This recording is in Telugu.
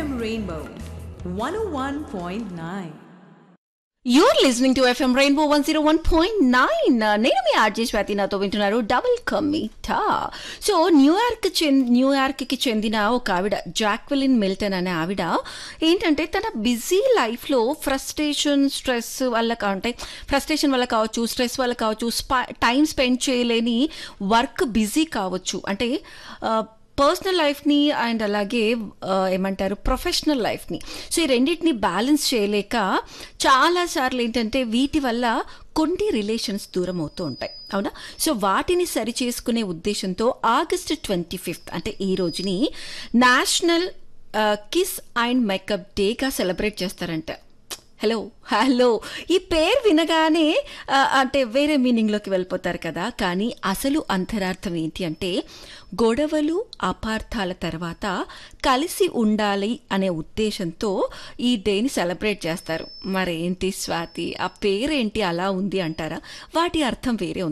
FM Rainbow 101.9. You're listening to FM Rainbow one zero one point nine నేను మీ ఆర్జే స్వాతి నాతో వింటున్నారు డబుల్ కమిటా సో న్యూయార్క్ చెంది న్యూయార్క్కి చెందిన ఒక ఆవిడ జాక్వెలిన్ మిల్టన్ అనే ఆవిడ ఏంటంటే తన బిజీ లైఫ్లో ఫ్రస్ట్రేషన్ స్ట్రెస్ వల్ల కా- అంటే ఫ్రస్ట్రేషన్ వల్ల కావచ్చు స్ట్రెస్ వల్ల కావచ్చు టైం స్పెండ్ చేయలేని వర్క్ బిజీ కావచ్చు అంటే పర్సనల్ లైఫ్ని అండ్ అలాగే ఆ, ఏమంటారు ప్రొఫెషనల్ లైఫ్ని సో ఈ రెండింటిని బ్యాలెన్స్ చేయలేక చాలాసార్లు ఏంటంటే వీటి వల్ల కొన్ని రిలేషన్స్ దూరం అవుతూ ఉంటాయి అవునా సో వాటిని సరి చేసుకునే ఉద్దేశంతో ఆగస్ట్ ట్వంటీ ఫిఫ్త్ అంటే ఈ రోజుని నేషనల్ కిస్ అండ్ మేకప్ డేగా సెలబ్రేట్ చేస్తారంట హలో హలో ఈ పేరు వినగానే ఆ, అంటే వేరే మీనింగ్లోకి వెళ్ళిపోతారు కదా కానీ అసలు అంతరార్థం ఏంటి అంటే గొడవలు అపార్థాల తర్వాత కలిసి ఉండాలి అనే ఉద్దేశంతో ఈ డేని సెలబ్రేట్ చేస్తారు మరేంటి స్వాతి ఆ పేరేంటి అలా ఉంది అంటారా వాటి అర్థం వేరే ఉంది